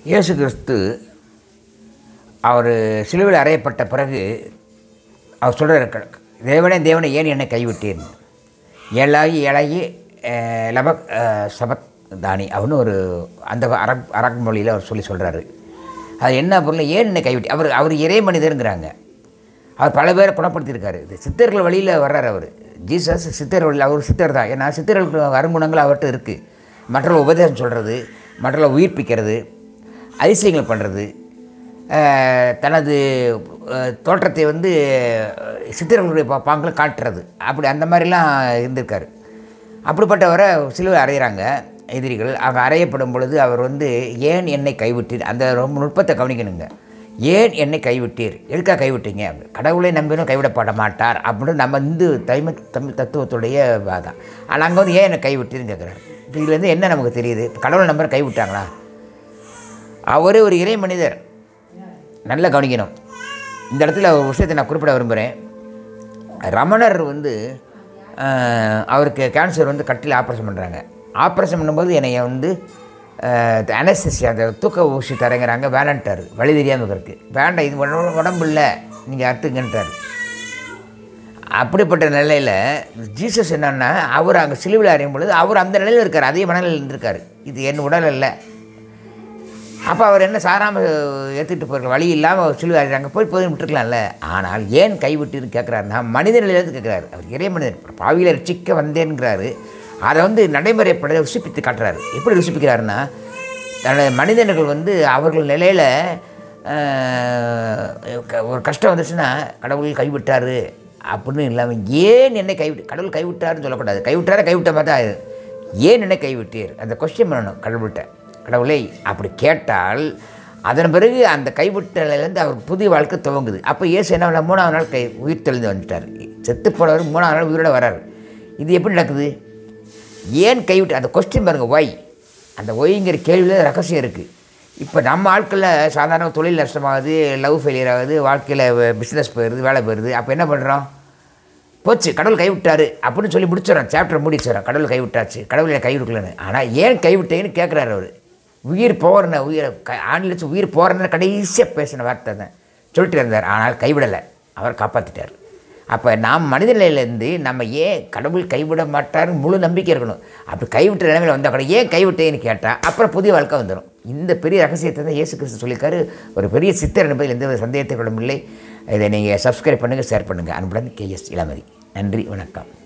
இயேசு கிறிஸ்து அவர் சிலுவையில் அறையப்பட்ட பிறகு அவர் சொல்கிற தேவனே தேவனை ஏன் என்னை கைவிட்டேன் ஏழாகி ஏழாகி அஹ், லபக் அஹ், சபத் தானி அப்படின்னு ஒரு அந்த அரக் அரக் மொழியில் அவர் சொல்லி சொல்கிறாரு அது என்ன பொருள் ஏன் என்னை கைவிட்டு அவர் அவர் இறை மனிதருங்கிறாங்க அவர் பல பேரை குணப்படுத்தியிருக்காரு இது சித்தர்கள் வழியில் வர்றார் அவர் ஜீசஸ் சித்தர் வழியில் அவர் சித்தர் தான் ஏன்னா சித்தர்களுக்கு அருங்குணங்கள் அவர்கிட்ட இருக்குது மற்றவர்கள் உபதேசம் சொல்கிறது மற்றவர்களை உயிர்ப்பிக்கிறது அதிசயங்கள் பண்ணுறது தனது அஹ், தோற்றத்தை வந்து அஹ், சித்தர்களுடைய பா பாங்களை காட்டுறது அப்படி அந்த மாதிரிலாம் இருந்திருக்காரு அப்படிப்பட்டவரை சிலுவை அறையிறாங்க எதிரிகள் அவங்க அறையப்படும் பொழுது அவர் வந்து ஏன் என்னை கைவிட்டீர் அந்த ரொம்ப நுட்பத்தை கவனிக்கணுங்க ஏன் என்னை கைவிட்டீர் எதுக்காக கைவிட்டீங்க கடவுளை நம்பினும் கைவிடப்பட மாட்டார் அப்படின்னு நம்ம இந்து தமிழ் தமிழ் தத்துவத்துடைய வாதம் ஆனால் அங்கே வந்து ஏன் என்னை கைவிட்டீர்னு கேட்குறாரு இப்போ இதுலேருந்து என்ன நமக்கு தெரியுது கடவுளை நம்பர் கைவிட்டாங்களா அவரே ஒரு இறை மனிதர் நல்லா கவனிக்கணும் இந்த இடத்துல ஒரு விஷயத்தை நான் குறிப்பிட விரும்புகிறேன் ரமணர் வந்து அஹ், அவருக்கு கேன்சர் வந்து கட்டில் ஆப்ரேஷன் பண்ணுறாங்க ஆப்ரேஷன் பண்ணும்போது என்னை வந்து அனஸ்தசி அந்த தூக்க ஊசி தரங்கிறாங்க வேணான்ட்டார் வழி தெரியாமல் இருக்கு வேண்டாம் இது உடம்பு- உடம்பு இல்லை நீங்கள் அறுத்துங்கன்ட்டார் அப்படிப்பட்ட நிலையில் ஜீசஸ் என்னன்னா அவர் அங்கே சிலுவையில் அறியும் பொழுது அவர் அந்த நிலையில் இருக்கார் அதே மனநிலையில் இருந்திருக்காரு இது என் உடல் இல்லை அப்போ அவர் என்ன சாராமல் ஏற்றுட்டு போயிருக்க வழி இல்லாமல் அவர் சிலுவை அறிறாங்க போய் போய் விட்டுருக்கலாம்ல ஆனால் ஏன் கைவிட்டுன்னு கேட்குறாருன்னா மனித நிலையிலேருந்து கேட்குறாரு அவர் இறை மனிதர் பாவியில் ரட்சிக்க வந்தேன்கிறாரு அதை வந்து நடைமுறைப்பட ருசிப்பித்து காட்டுறாரு எப்படி ருசிப்பிக்கிறாருன்னா தன்னுடைய மனிதர்கள் வந்து அவர்கள் நிலையில் ஒரு கஷ்டம் வந்துச்சுன்னா கடவுள் கைவிட்டார் அப்படின்னு இல்லாமல் ஏன் என்னை கைவிட்டு கடவுள் கைவிட்டாருன்னு சொல்லக்கூடாது கைவிட்டார கைவிட்ட மாதிரி தான் இது. ஏன் என்னை கைவிட்டீர் அந்த கொஸ்டின் பண்ணணும் கடவுள்கிட்ட கடவுளை அப்படி கேட்டால் அதன் பிறகு அந்த கைவிட்ட நிலையிலேருந்து அவர் புதிய வாழ்க்கை துவங்குது அப்போ இயேசு என்ன பண்ணார்? மூணாவது நாள் கை உயிர் தெளிந்து வந்துட்டார் செத்து போனவர் மூணாவது நாள் உயிரோட வராரு இது எப்படி நடக்குது ஏன் கைவிட்டு அந்த கொஸ்டின் பாருங்கள் ஒய் அந்த ஒய்ங்கிற கேள்வியில் ரகசியம் இருக்குது இப்போ நம்ம ஆட்களில் சாதாரண தொழில் நஷ்டமாகுது லவ் ஃபெயிலியர் ஆகுது வாழ்க்கையில் பிஸ்னஸ் போயிடுது வேலை போயிடுது அப்போ என்ன பண்ணுறோம் போச்சு கடவுள் கைவிட்டாரு அப்படின்னு சொல்லி முடிச்சிடறோம் சாப்டர் முடிச்சிடறோம் கடவுள் கைவிட்டாச்சு கடவுள் என்னை கைவிடலன்னு ஆனால் ஏன் கைவிட்டேன்னு கேட்குறாரு அவர் உயிர் போகிறன உயிரை க ஆண்டில் உயிர் போகிறன கடைசியாக பேசின வார்த்தை தான் சொல்லிட்டு இருந்தார் ஆனால் கைவிடலை அவர் காப்பாற்றிட்டார் அப்போ நாம் மனித நிலையிலேருந்து நம்ம ஏன் கடவுள் கைவிட மாட்டார்னு முழு நம்பிக்கை இருக்கணும் அப்படி கைவிட்ட நிலைமையில் வந்தால் கூட ஏன் கைவிட்டேன்னு கேட்டால் அப்புறம் புதிய வாழ்க்கை வந்துடும் இந்த பெரிய ரகசியத்தை தான் இயேசு கிறிஸ்து சொல்லியிருக்காரு ஒரு பெரிய சித்தர் என்பதில் எந்த வித சந்தேகத்துக்கூட இல்லை இதை நீங்கள் சப்ஸ்கிரைப் பண்ணுங்கள் ஷேர் பண்ணுங்கள் அன்புடன் கேஎஸ் இளமதி நன்றி வணக்கம்